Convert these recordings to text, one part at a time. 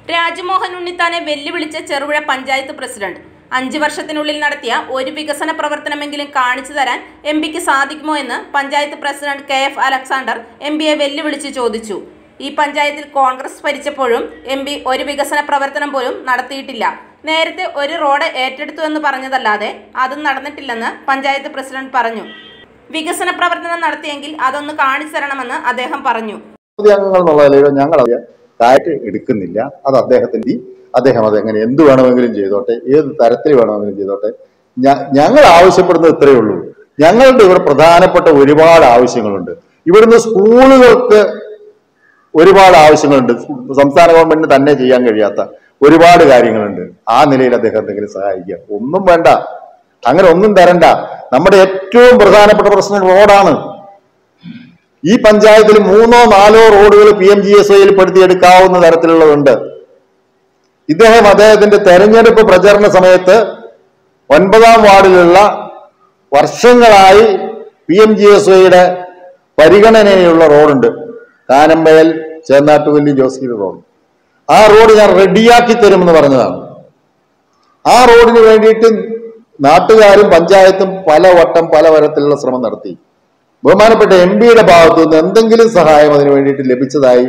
രാജ്മോഹൻ ഉണ്ണിത്താനെ വെല്ലുവിളിച്ച ചെറുപുഴ പഞ്ചായത്ത് പ്രസിഡന്റ് അഞ്ച് വർഷത്തിനുള്ളിൽ നടത്തിയ ഒരു വികസന പ്രവർത്തനമെങ്കിലും കാണിച്ചു തരാൻ എം പിക്ക് സാധിക്കുമോ എന്ന് panchayat president K F Alexander M പിയെ വെല്ലുവിളിച്ച് ചോദിച്ചു ഈ പഞ്ചായത്തിൽ കോൺഗ്രസ് ഭരിച്ചപ്പോഴും എം പി ഒരു വികസന പ്രവർത്തനം പോലും നടത്തിയിട്ടില്ല നേരത്തെ ഒരു റോഡ് ഏറ്റെടുത്തു എന്ന് പറഞ്ഞതല്ലാതെ അതും നടന്നിട്ടില്ലെന്ന് പഞ്ചായത്ത് പ്രസിഡന്റ് പറഞ്ഞു വികസന പ്രവർത്തനം നടത്തിയെങ്കിൽ അതൊന്ന് കാണിച്ചു തരണമെന്ന് അദ്ദേഹം പറഞ്ഞു അംഗങ്ങൾ എന്നുള്ള നിലയിൽ ഞങ്ങൾ അത് കാറ്റ് എടുക്കുന്നില്ല അത് അദ്ദേഹത്തിന്റെ ഈ- അദ്ദേഹം അത് എങ്ങനെ എന്ത് വേണമെങ്കിലും ചെയ്തോട്ടെ ഏത് തരത്തിൽ വേണമെങ്കിലും ചെയ്തോട്ടെ ഞ- ഞങ്ങൾ ആവശ്യപ്പെടുന്നത് ഇത്രയേ ഉള്ളൂ ഞങ്ങളുടെ ഇവിടെ പ്രധാനപ്പെട്ട ഒരുപാട് ആവശ്യങ്ങളുണ്ട് ഇവിടുന്ന് സ്കൂളുകൾക്ക് ഒരുപാട് ആവശ്യങ്ങളുണ്ട് സംസ്ഥാന ഗവൺമെന്റിന് തന്നെ ചെയ്യാൻ കഴിയാത്ത ഒരുപാട് കാര്യങ്ങളുണ്ട് ആ നിലയിൽ അദ്ദേഹം എന്തെങ്കിലും സഹായിക്കുക ഒന്നും വേണ്ട അങ്ങനെ ഒന്നും തരണ്ട നമ്മുടെ ഏറ്റവും പ്രധാനപ്പെട്ട പ്രശ്നം റോഡാണ് ഈ പഞ്ചായത്തിൽ മൂന്നോ നാലോ റോഡുകൾ പി എം ജി എസ് ഒയിൽ പെടുത്തിയെടുക്കാവുന്ന തരത്തിലുള്ളതുണ്ട് ഇദ്ദേഹം അദ്ദേഹത്തിന്റെ തെരഞ്ഞെടുപ്പ് പ്രചരണ സമയത്ത് ഒൻപതാം വാർഡിലുള്ള വർഷങ്ങളായി പി എം ജി എസ് ഒയുടെ പരിഗണനയിലുള്ള റോഡുണ്ട് കാനമ്പയൽ ചേന്നാട്ടുകല്ലി ജോസ്ഗിരി റോഡ് ആ റോഡ് ഞാൻ റെഡിയാക്കി തരുമെന്ന് പറഞ്ഞതാണ് ആ റോഡിന് വേണ്ടിയിട്ട് നാട്ടുകാരും പഞ്ചായത്തും പല വട്ടം പല തരത്തിലുള്ള ശ്രമം നടത്തി ബഹുമാനപ്പെട്ട എം പിയുടെ ഭാഗത്തു നിന്ന് എന്തെങ്കിലും സഹായം അതിന് വേണ്ടിയിട്ട് ലഭിച്ചതായി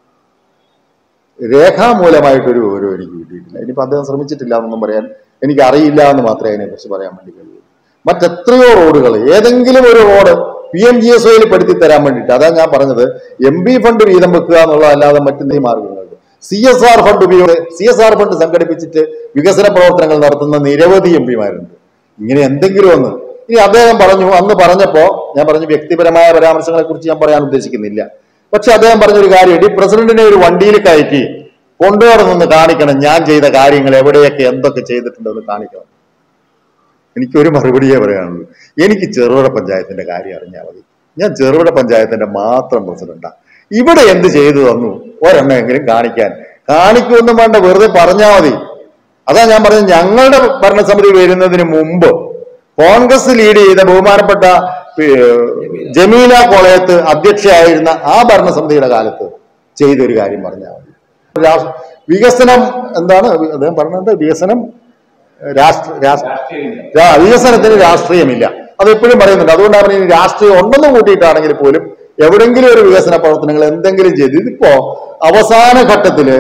രേഖാമൂലമായിട്ടൊരു വിവരം എനിക്ക് കിട്ടിയിട്ടില്ല ഇനിയിപ്പോൾ അദ്ദേഹം ശ്രമിച്ചിട്ടില്ല എന്നൊന്നും പറയാൻ എനിക്ക് അറിയില്ല എന്ന് മാത്രമേ അതിനെക്കുറിച്ച് പറയാൻ വേണ്ടി കഴിയൂ മറ്റെത്രയോ റോഡുകൾ ഏതെങ്കിലും ഒരു road P M G S ഒയിൽ പെടുത്തി തരാൻ വേണ്ടിയിട്ട് അതാ ഞാൻ പറഞ്ഞത് എം ബി ഫണ്ട് വീതം വെക്കുക എന്നുള്ളതല്ലാതെ മറ്റെന്തെങ്കിലും മാർഗങ്ങളുണ്ട് സി എസ് ആർ ഫണ്ട് ഉപയോഗ സി എസ് ആർ ഫണ്ട് സംഘടിപ്പിച്ചിട്ട് വികസന പ്രവർത്തനങ്ങൾ നടത്തുന്ന നിരവധി എം പിമാരുണ്ട് ഇങ്ങനെ എന്തെങ്കിലും ഒന്ന് ഇനി അദ്ദേഹം പറഞ്ഞു അന്ന് പറഞ്ഞപ്പോ ഞാൻ പറഞ്ഞു വ്യക്തിപരമായ പരാമർശങ്ങളെ കുറിച്ച് ഞാൻ പറയാൻ ഉദ്ദേശിക്കുന്നില്ല പക്ഷെ അദ്ദേഹം പറഞ്ഞൊരു കാര്യം ഈ പ്രസിഡന്റിനെ ഒരു വണ്ടിയിൽ കയറ്റി കൊണ്ടുവരുന്നെന്ന് കാണിക്കണം ഞാൻ ചെയ്ത കാര്യങ്ങൾ എവിടെയൊക്കെ എന്തൊക്കെ ചെയ്തിട്ടുണ്ടെന്ന് കാണിക്കണം എനിക്കൊരു മറുപടിയേ പറയാനുള്ളൂ എനിക്ക് ചെറുപുഴ പഞ്ചായത്തിന്റെ കാര്യം അറിഞ്ഞാൽ മതി ഞാൻ ചെറുപുഴ പഞ്ചായത്തിന്റെ മാത്രം പ്രസിഡന്റാ ഇവിടെ എന്ത് ചെയ്തു തന്നു ഒരെണ്ണമെങ്കിലും കാണിക്കാൻ കാണിക്കൊന്നും വേണ്ട വെറുതെ പറഞ്ഞാൽ മതി അതാ ഞാൻ പറഞ്ഞത് ഞങ്ങളുടെ ഭരണസമിതി വരുന്നതിന് മുമ്പ് കോൺഗ്രസ് ലീഡ് ചെയ്ത ബഹുമാനപ്പെട്ട ഏർ, ജമീല കോളയത്ത് അധ്യക്ഷയായിരുന്ന ആ ഭരണസമിതിയുടെ കാലത്ത് ചെയ്തൊരു കാര്യം പറഞ്ഞാൽ മതി രാഷ്- വികസനം എന്താണ് അദ്ദേഹം പറഞ്ഞത് വികസനം രാഷ്ട്ര രാഷ്ട്ര രാ- വികസനത്തിന് രാഷ്ട്രീയമില്ല അത് എപ്പോഴും പറയുന്നുണ്ട് അതുകൊണ്ടാണ് പറയുന്നത് രാഷ്ട്രീയം ഉണ്ടെന്ന് കൂട്ടിയിട്ടാണെങ്കിൽ പോലും എവിടെങ്കിലും ഒരു വികസന പ്രവർത്തനങ്ങൾ എന്തെങ്കിലും ചെയ്ത് ഇതിപ്പോ അവസാന ഘട്ടത്തില്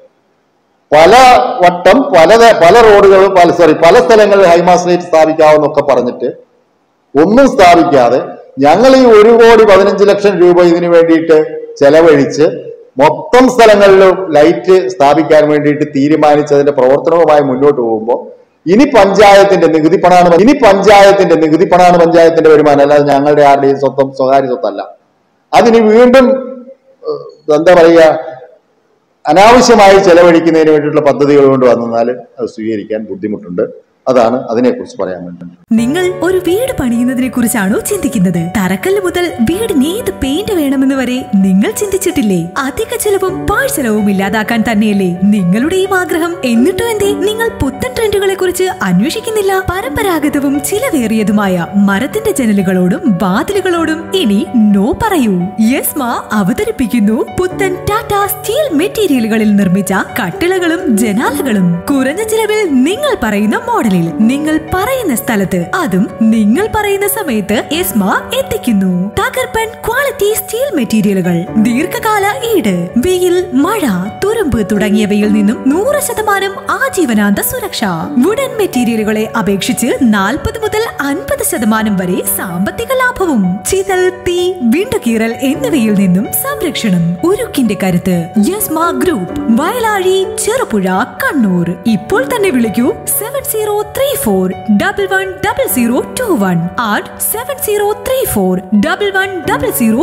പല വട്ടം പല പല റോഡുകൾ പല സോറി പല സ്ഥലങ്ങളിൽ ഹൈമാസ്ലേറ്റ് സ്ഥാപിക്കാമെന്നൊക്കെ പറഞ്ഞിട്ട് ഒന്നും സ്ഥാപിക്കാതെ ഞങ്ങൾ ഈ ഒരു കോടി പതിനഞ്ച് ലക്ഷം രൂപ ഇതിനു വേണ്ടിയിട്ട് ചെലവഴിച്ച് മൊത്തം സ്ഥലങ്ങളിലും ലൈറ്റ് സ്ഥാപിക്കാൻ വേണ്ടിയിട്ട് തീരുമാനിച്ചതിന്റെ പ്രവർത്തനവുമായി മുന്നോട്ട് പോകുമ്പോൾ ഇനി പഞ്ചായത്തിന്റെ നികുതി പണമാണ് ഇനി പഞ്ചായത്തിന്റെ നികുതി പണമാണ് പഞ്ചായത്തിന്റെ വരുമാനം അല്ലാതെ ഞങ്ങളുടെ ആരുടെയും സ്വന്തം സ്വകാര്യ സ്വത്തല്ല അതിന് വീണ്ടും ഏഹ്, എന്താ പറയുക അനാവശ്യമായി ചെലവഴിക്കുന്നതിന് വേണ്ടിയിട്ടുള്ള പദ്ധതികൾ കൊണ്ട് വന്നാൽ അത് സ്വീകരിക്കാൻ ബുദ്ധിമുട്ടുണ്ട് അതാണ് അതിനെക്കുറിച്ച് പറയാൻ വേണ്ടത് നിങ്ങൾ ഒരു വീട് പണിയുന്നതിനെ കുറിച്ചാണോ ചിന്തിക്കുന്നത് തറക്കല്ല് മുതൽ വീടിന് ഏത് പെയിന്റ് വേണമെന്ന് വരെ നിങ്ങൾ ചിന്തിച്ചിട്ടില്ലേ അധിക ചെലവും പാഴ്ചെലവും ഇല്ലാതാക്കാൻ തന്നെയല്ലേ നിങ്ങളുടെയും ആഗ്രഹം എന്നിട്ടും എന്തേ നിങ്ങൾ പുത്തൻ ട്രെൻഡുകളെ കുറിച്ച് അന്വേഷിക്കുന്നില്ല പരമ്പരാഗതവും ചിലവേറിയതുമായ മരത്തിന്റെ ജനലുകളോടും വാതിലുകളോടും ഇനി നോ പറയൂ യെസ്മ അവതരിപ്പിക്കുന്നു പുത്തൻ ടാറ്റ സ്റ്റീൽ മെറ്റീരിയലുകളിൽ നിർമ്മിച്ച കട്ടിളകളും ജനാലകളും കുറഞ്ഞ ചിലവിൽ നിങ്ങൾ പറയുന്ന മോഡലിൽ നിങ്ങൾ പറയുന്ന സ്ഥലത്ത് അതും നിങ്ങൾ പറയുന്ന സമയത്ത് എസ്മ എത്തിക്കുന്നു തകർപ്പൻ ക്വാളിറ്റി സ്റ്റീൽ മെറ്റീരിയലുകൾ ദീർഘകാല ഈട് വെയിൽ മഴ തുരുമ്പ് തുടങ്ങിയവയിൽ നിന്നും നൂറ് ശതമാനം ആജീവനാന്ത സുരക്ഷ വുഡൻ മെറ്റീരിയലുകളെ അപേക്ഷിച്ച് നാൽപ്പത് മുതൽ അൻപത് ശതമാനം വരെ സാമ്പത്തിക ലാഭവും ചിതൽ തീ വിണ്ടുകീറൽ എന്നിവയിൽ നിന്നും സംരക്ഷണം ഉരുക്കിന്റെ കരുത്ത് യസ്മ ഗ്രൂപ്പ് വയലാഴി ചെറുപുഴ കണ്ണൂർ ഇപ്പോൾ തന്നെ വിളിക്കൂ seven zero three four double one double zero two one add seven zero three four double one double zero